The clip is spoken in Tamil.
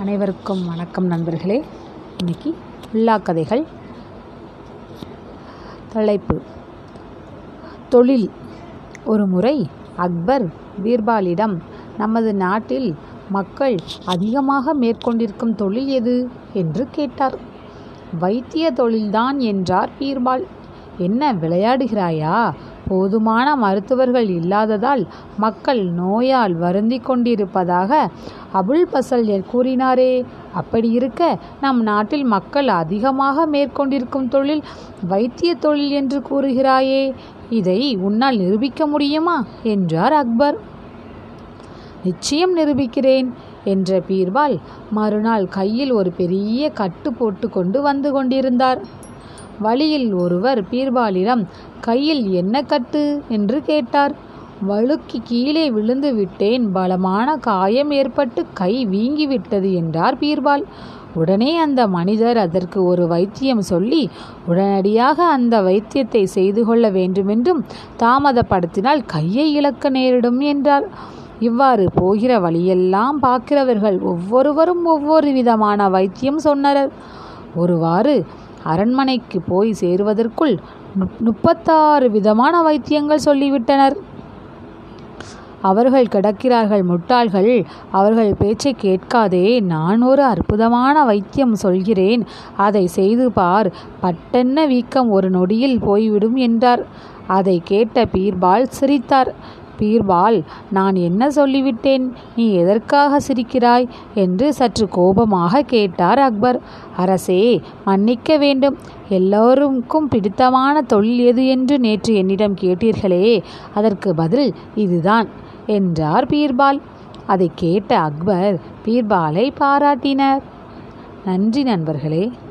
அனைவருக்கும் வணக்கம் நண்பர்களே இன்னைக்கு உள்ளா கதைகள் தலைப்பு தொழில் ஒரு முறை அக்பர் பீர்பாலிடம் நமது நாட்டில் மக்கள் அதிகமாக மேற்கொண்டிருக்கும் தொழில் எது என்று கேட்டார் வைத்திய தொழில்தான் என்றார் பீர்பால் என்ன விளையாடுகிறாயா போதுமான மருத்துவர்கள் இல்லாததால் மக்கள் நோயால் வருந்தி கொண்டிருப்பதாக அபுல் பசல் கூறினாரே அப்படி இருக்க நம் நாட்டில் மக்கள் அதிகமாக மேற்கொண்டிருக்கும் தொழில் வைத்திய தொழில் என்று கூறுகிறாயே இதை உன்னால் நிரூபிக்க முடியுமா என்றார் அக்பர் நிச்சயம் நிரூபிக்கிறேன் என்ற பீர்பால் மறுநாள் கையில் ஒரு பெரிய கட்டு போட்டு கொண்டு வந்து கொண்டிருந்தார் வழியில் ஒருவர் பீர்பாலிடம் கையில் என்ன கட்டு என்று கேட்டார் வழுக்கி கீழே விழுந்து விட்டேன் பலமான காயம் ஏற்பட்டு கை வீங்கிவிட்டது என்றார் பீர்பால் உடனே அந்த மனிதர் அதற்கு ஒரு வைத்தியம் சொல்லி உடனடியாக அந்த வைத்தியத்தை செய்து கொள்ள வேண்டுமென்றும் தாமதப்படுத்தினால் கையை இழக்க நேரிடும் என்றார் இவ்வாறு போகிற வழியெல்லாம் பார்க்கிறவர்கள் ஒவ்வொருவரும் ஒவ்வொரு விதமான வைத்தியம் சொன்னனர் ஒருவாறு அரண்மனைக்கு போய் சேருவதற்குள் முப்பத்தாறு விதமான வைத்தியங்கள் சொல்லிவிட்டனர் அவர்கள் கிடக்கிறார்கள் முட்டாள்கள் அவர்கள் பேச்சை கேட்காதே நான் ஒரு அற்புதமான வைத்தியம் சொல்கிறேன் அதை செய்து பார் பட்டென்ன வீக்கம் ஒரு நொடியில் போய்விடும் என்றார் அதை கேட்ட பீர்பால் சிரித்தார் பீர்பால் நான் என்ன சொல்லிவிட்டேன் நீ எதற்காக சிரிக்கிறாய் என்று சற்று கோபமாக கேட்டார் அக்பர் அரசே மன்னிக்க வேண்டும் எல்லோருக்கும் பிடித்தமான தொழில் எது என்று நேற்று என்னிடம் கேட்டீர்களே அதற்கு பதில் இதுதான் என்றார் பீர்பால் அதை கேட்ட அக்பர் பீர்பாலை பாராட்டினர் நன்றி நண்பர்களே